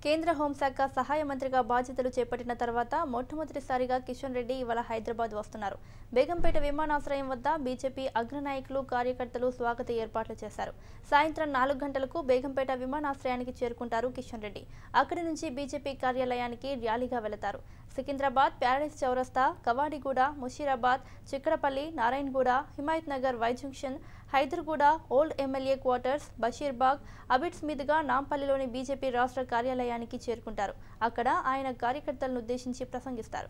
కేంద్ర హోంశాఖ సహాయ మంత్రిగా బాధ్యతలు చేపట్టిన తర్వాత మొట్టమొదటిసారిగా కిషన్ రెడ్డి ఇవాళ హైదరాబాద్ వస్తున్నారు బేగంపేట విమానాశ్రయం వద్ద బీజేపీ అగ్రనాయకులు కార్యకర్తలు స్వాగత ఏర్పాట్లు చేశారు సాయంత్రం నాలుగు గంటలకు బేగంపేట విమానాశ్రయానికి చేరుకుంటారు కిషన్ రెడ్డి అక్కడి నుంచి బీజేపీ కార్యాలయానికి ర్యాలీగా వెళతారు సికింద్రాబాద్ ప్యారడైస్ చౌరస్తా Kavadiguda Musheerabad Chikkadpally Narayanguda Himayat Nagar Y junction Hyderguda old MLA quarters Basheerbagh Abids మీదుగా నాంపల్లిలోని బీజేపీ రాష్ట్ర కార్యాలయానికి చేరుకుంటారు అక్కడ ఆయన కార్యకర్తలను ఉద్దేశించి ప్రసంగిస్తారు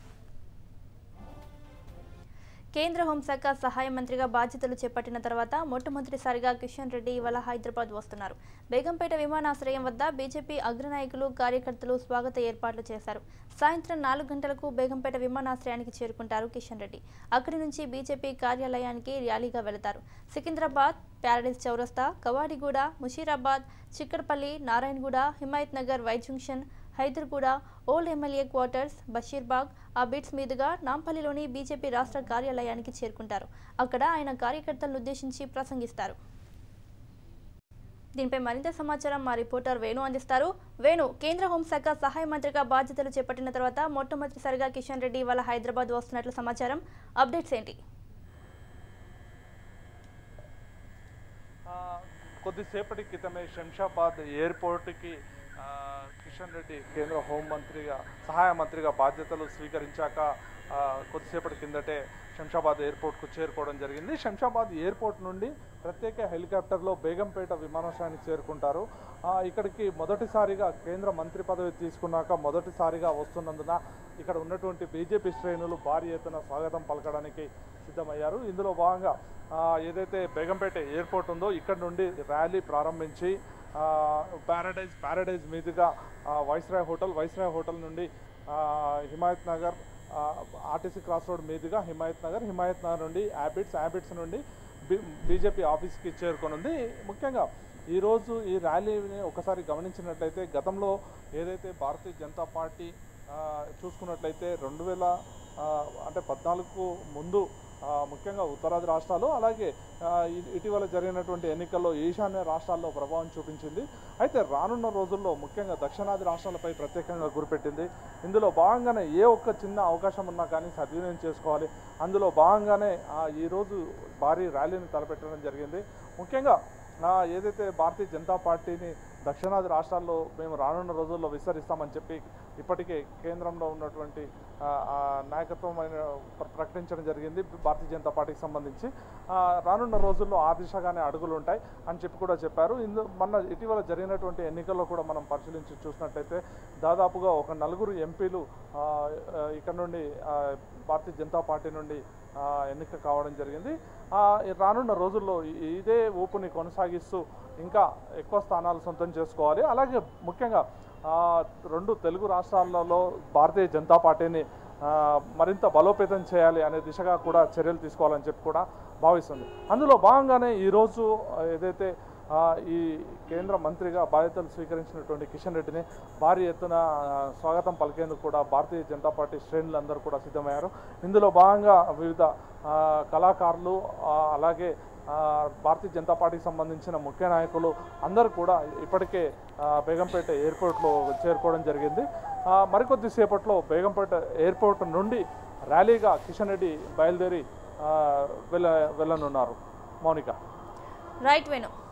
కేంద్ర హోంశాఖ సహాయ మంత్రిగా బాధ్యతలు చేపట్టిన తర్వాత మొట్టమొదటిసారిగా కిషన్ రెడ్డి ఇవాళ హైదరాబాద్ వస్తున్నారు బేగంపేట విమానాశ్రయం వద్ద బీజేపీ అగ్రనాయకులు కార్యకర్తలు స్వాగత ఏర్పాట్లు చేశారు సాయంత్రం నాలుగు గంటలకు బేగంపేట విమానాశ్రయానికి చేరుకుంటారు కిషన్ రెడ్డి అక్కడి నుంచి బీజేపీ కార్యాలయానికి ర్యాలీగా వెళతారు సికింద్రాబాద్ ప్యారడైస్ చౌరస్తా Kavadiguda Musheerabad Chikkadpally Narayanguda Himayat Nagar Y junction Hyderguda old MLA quarters Basheerbagh Abids మీదుగా నాంపల్లిలోని బీజేపీ రాష్ట్ర కార్యాలయానికి చేరుకుంటారు అక్కడ ఆయన కార్యకర్తలను ఉద్దేశించి ప్రసంగిస్తారు దీనిపై మరింత సమాచారం మా రిపోర్టర్ వేణు అందిస్తారు వేణు కేంద్ర హోంశాఖ సహాయ మంత్రిగా బాధ్యతలు చేపట్టిన తర్వాత మొట్టమొదటిసారిగా కిషన్ రెడ్డి ఇవాళ హైదరాబాద్ వస్తున్నట్లు సమాచారం అప్డేట్స్ ఏంటి ఆ, కొద్దిసేపటి క్రితమే శంషాబాద్ ఎయిర్పోర్ట్కి ఆ, కిషన్ రెడ్డి కేంద్ర హోంమంత్రిగా సహాయ మంత్రిగా బాధ్యతలు స్వీకరించాక ఆ, కొద్దిసేపటి కిందటే శంషాబాద్ ఎయిర్పోర్ట్కు చేరుకోవడం జరిగింది శంషాబాద్ ఎయిర్పోర్ట్ నుండి ప్రత్యేక హెలికాప్టర్లో బేగంపేట విమానాశ్రయానికి చేరుకుంటారు ఆ, ఇక్కడికి మొదటిసారిగా కేంద్ర మంత్రి పదవి తీసుకున్నాక మొదటిసారిగా వస్తున్నందున ఇక్కడ ఉన్నటువంటి బీజేపీ శ్రేణులు భారీ ఎత్తున స్వాగతం పలకడానికి సిద్ధమయ్యారు ఇందులో భాగంగా ఆ, ఏదైతే బేగంపేట ఎయిర్పోర్ట్ ఉందో ఇక్కడ నుండి ర్యాలీ ప్రారంభించి ఆ, ప్యారడైజ్ ప్యారడైజ్ మీదుగా ఆ, వైస్రాయ్ హోటల్ వైస్రాయ్ హోటల్ నుండి ఆ, హిమాయత్ నగర్ ఆ, ఆర్టీసీ క్రాస్ రోడ్ మీదుగా హిమాయత్ నగర్ హిమాయత్ నగర్ నుండి యాబిట్స్ యాబిట్స్ నుండి బి- బీజేపీ ఆఫీస్కి చేరుకొనుంది ముఖ్యంగా ఈరోజు ఈ ర్యాలీని ఒకసారి గమనించినట్లయితే గతంలో ఏదైతే భారతీయ జనతా పార్టీ ఆ, చూసుకున్నట్లయితే రెండు వేల ఆ, అంటే పద్నాలుగు ముందు ఆ, ముఖ్యంగా ఉత్తరాది రాష్ట్రాలు అలాగే ఆ, ఇ- ఇటీవల జరిగినటువంటి ఎన్నికల్లో ఈశాన్య రాష్ట్రాల్లో ప్రభావం చూపించింది అయితే రానున్న రోజుల్లో ముఖ్యంగా దక్షిణాది రాష్ట్రాలపై ప్రత్యేకంగా గురిపెట్టింది ఇందులో భాగంగానే ఏ ఒక్క చిన్న అవకాశం ఉన్నా కానీ సద్వినియోగం చేసుకోవాలి అందులో భాగంగానే ఆ, ఈరోజు భారీ ర్యాలీని తలపెట్టడం జరిగింది ముఖ్యంగా ఆ, ఏదైతే భారతీయ జనతా పార్టీని దక్షిణాది రాష్ట్రాల్లో మేము రానున్న రోజుల్లో విస్తరిస్తామని చెప్పి ఇప్పటికే కేంద్రంలో ఉన్నటువంటి ఆ, ఆ, నాయకత్వమైన ప్ర- ప్రకటించడం జరిగింది భారతీయ జనతా పార్టీకి సంబంధించి ఆ, రానున్న రోజుల్లో ఆ దిశగానే అడుగులు ఉంటాయి అని చెప్పి కూడా చెప్పారు ఇందు మొన్న ఇటీవల జరిగినటువంటి ఎన్నికల్లో కూడా మనం పరిశీలించి చూసినట్టయితే దాదాపుగా ఒక నలుగురు ఎంపీలు ఆ, ఆ, ఇక్కడ నుండి ఆ, భారతీయ జనతా పార్టీ నుండి ఆ, ఎన్నిక కావడం జరిగింది ఆ, ఈ రానున్న రోజుల్లో ఈ- ఇదే ఊపుని కొనసాగిస్తూ ఇంకా ఎక్కువ స్థానాలు సొంతం చేసుకోవాలి అలాగే ముఖ్యంగా ఆ, రెండు తెలుగు రాష్ట్రాలలో భారతీయ జనతా పార్టీని ఆ, మరింత బలోపేతం చేయాలి అనే దిశగా కూడా చర్యలు తీసుకోవాలని చెప్పి కూడా భావిస్తుంది అందులో భాగంగానే ఈరోజు ఆ, ఏదైతే ఆ, ఈ కేంద్ర మంత్రిగా బాధ్యతలు స్వీకరించినటువంటి కిషన్ రెడ్డిని భారీ ఎత్తున ఆ, స్వాగతం పలికేందుకు కూడా భారతీయ జనతా పార్టీ శ్రేణులందరూ కూడా సిద్ధమయ్యారు ఇందులో భాగంగా వివిధ ఆ, కళాకారులు ఆ, అలాగే ఆ, భారతీయ జనతా పార్టీకి సంబంధించిన ముఖ్య నాయకులు అందరూ కూడా ఇప్పటికే ఆ, బేగంపేట ఎయిర్పోర్ట్లో చేరుకోవడం జరిగింది ఆ, మరికొద్ది సేపట్లో బేగంపేట ఎయిర్పోర్ట్ నుండి ర్యాలీగా కిషన్ రెడ్డి బయలుదేరి ఆ, వెళ్ళ వెళ్ళనున్నారు మౌనిక రైట్ వేణు